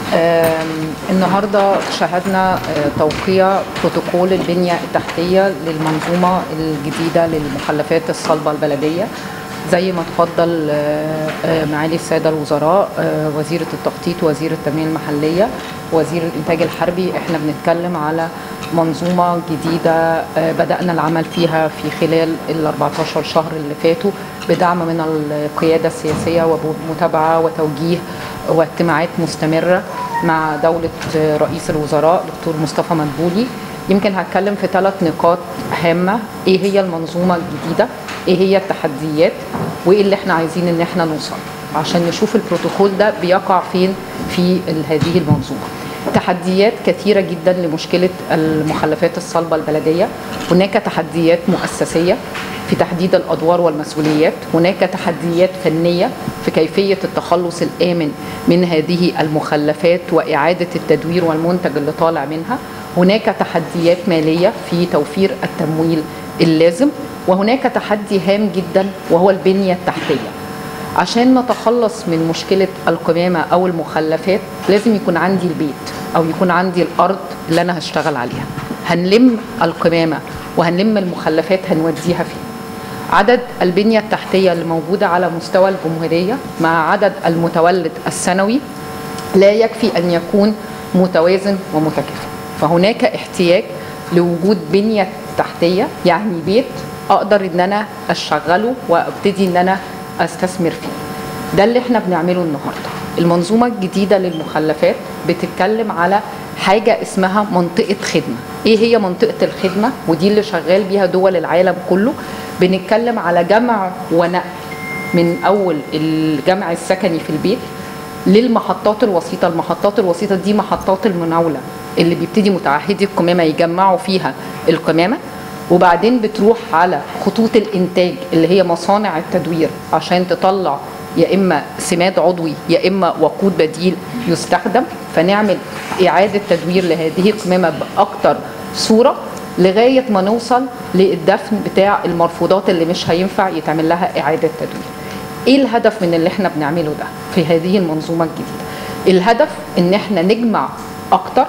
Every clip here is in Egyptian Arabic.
آم، النهارده شهدنا آه، توقيع بروتوكول البنيه التحتيه للمنظومه الجديده للمخلفات الصلبه البلديه زي ما تفضل آه، آه، معالي الساده الوزراء آه، وزيره التخطيط وزير التنميه المحليه وزير الانتاج الحربي احنا بنتكلم على منظومه جديده آه، بدانا العمل فيها في خلال ال 14 شهر اللي فاتوا بدعم من القياده السياسيه وبمتابعه وتوجيه واجتماعات مستمره مع دوله رئيس الوزراء دكتور مصطفى مدبولي يمكن هتكلم في ثلاث نقاط هامه ايه هي المنظومه الجديده ايه هي التحديات وايه اللي احنا عايزين ان احنا نوصل عشان نشوف البروتوكول ده بيقع فين في ال- هذه المنظومه تحديات كثيره جدا لمشكله المخلفات الصلبه البلديه هناك تحديات مؤسسيه في تحديد الادوار والمسؤوليات هناك تحديات فنيه في كيفيه التخلص الامن من هذه المخلفات واعاده التدوير والمنتج اللي طالع منها هناك تحديات ماليه في توفير التمويل اللازم وهناك تحدي هام جدا وهو البنيه التحتيه عشان نتخلص من مشكلة القمامة أو المخلفات لازم يكون عندي البيت أو يكون عندي الأرض اللي أنا هشتغل عليها هنلم القمامة وهنلم المخلفات هنوديها فين عدد البنية التحتية اللي موجودة على مستوى الجمهورية مع عدد المتولد السنوي لا يكفي أن يكون متوازن ومتكافئ فهناك احتياج لوجود بنية تحتية يعني بيت أقدر أن أنا أشغله وأبتدي أن أنا أستثمر فيه ده اللي احنا بنعمله النهاردة المنظومة الجديدة للمخلفات بتتكلم على حاجة اسمها منطقة خدمة ايه هي منطقة الخدمة ودي اللي شغال بيها دول العالم كله بنتكلم على جمع ونقل من اول الجمع السكني في البيت للمحطات الوسيطه المحطات الوسيطه دي محطات المناوله اللي بيبتدي متعهدي القمامه يجمعوا فيها القمامه وبعدين بتروح على خطوط الانتاج اللي هي مصانع التدوير عشان تطلع يا اما سماد عضوي يا اما وقود بديل يستخدم فنعمل اعاده تدوير لهذه القمامه باكتر صوره لغايه ما نوصل للدفن بتاع المرفوضات اللي مش هينفع يتعمل لها اعاده تدوير ايه الهدف من اللي احنا بنعمله ده في هذه المنظومه الجديده الهدف ان احنا نجمع اكتر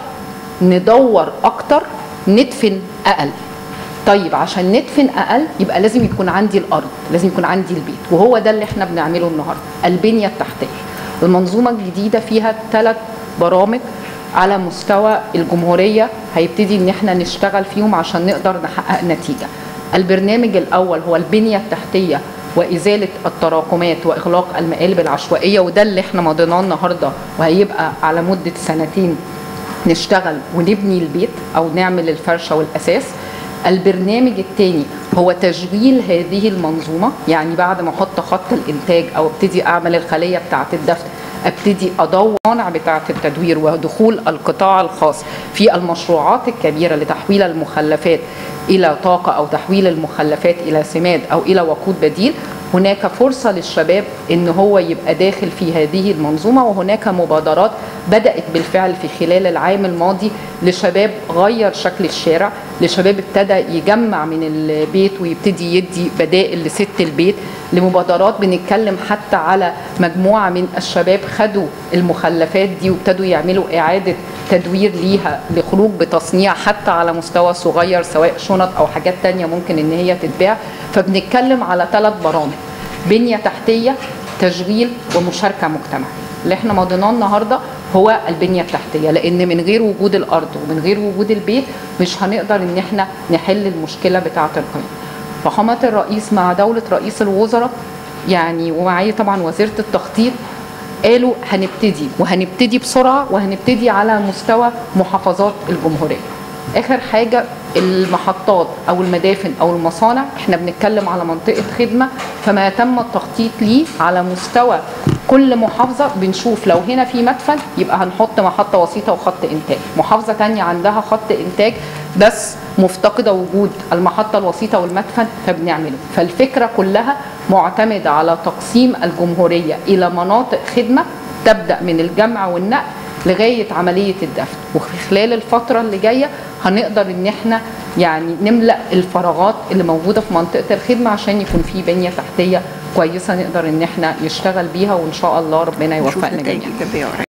ندور اكتر ندفن اقل طيب عشان ندفن اقل يبقى لازم يكون عندي الارض لازم يكون عندي البيت وهو ده اللي احنا بنعمله النهارده البنيه التحتيه المنظومه الجديده فيها ثلاث برامج على مستوى الجمهوريه هيبتدي ان احنا نشتغل فيهم عشان نقدر نحقق نتيجه البرنامج الاول هو البنيه التحتيه وازاله التراكمات واغلاق المقالب العشوائيه وده اللي احنا مضيناه النهارده وهيبقى على مده سنتين نشتغل ونبني البيت او نعمل الفرشه والاساس البرنامج الثاني هو تشغيل هذه المنظومه يعني بعد ما احط خط الانتاج او ابتدي اعمل الخليه بتاعه الدفن ابتدي ادور المصانع بتاعه التدوير ودخول القطاع الخاص في المشروعات الكبيره لتحويل المخلفات الى طاقه او تحويل المخلفات الى سماد او الى وقود بديل هناك فرصة للشباب ان هو يبقى داخل في هذه المنظومة وهناك مبادرات بدأت بالفعل في خلال العام الماضي لشباب غير شكل الشارع لشباب ابتدى يجمع من البيت ويبتدي يدي بدائل لست البيت لمبادرات بنتكلم حتى على مجموعة من الشباب خدوا المخلفات دي وابتدوا يعملوا إعادة تدوير ليها لخروج بتصنيع حتى على مستوى صغير سواء شنط أو حاجات تانية ممكن إن هي تتباع فبنتكلم على ثلاث برامج بنية تحتية تشغيل ومشاركة مجتمعية اللي احنا مضيناه النهارده هو البنيه التحتيه لان من غير وجود الارض ومن غير وجود البيت مش هنقدر ان احنا نحل المشكله بتاعه القيم. فخامه الرئيس مع دوله رئيس الوزراء يعني ومعايا طبعا وزيره التخطيط قالوا هنبتدي وهنبتدي بسرعه وهنبتدي على مستوى محافظات الجمهوريه. اخر حاجه المحطات او المدافن او المصانع احنا بنتكلم على منطقه خدمه فما تم التخطيط ليه على مستوى كل محافظه بنشوف لو هنا في مدفن يبقى هنحط محطه وسيطه وخط انتاج محافظه تانية عندها خط انتاج بس مفتقده وجود المحطه الوسيطه والمدفن فبنعمله فالفكره كلها معتمده على تقسيم الجمهوريه الى مناطق خدمه تبدا من الجمع والنقل لغايه عمليه الدفن وفي خلال الفتره اللي جايه هنقدر ان احنا يعني نملا الفراغات اللي موجوده في منطقه الخدمه عشان يكون في بنيه تحتيه كويسه نقدر ان احنا نشتغل بيها وان شاء الله ربنا نشوف يوفقنا نتائج جميعا ايجابيه قريب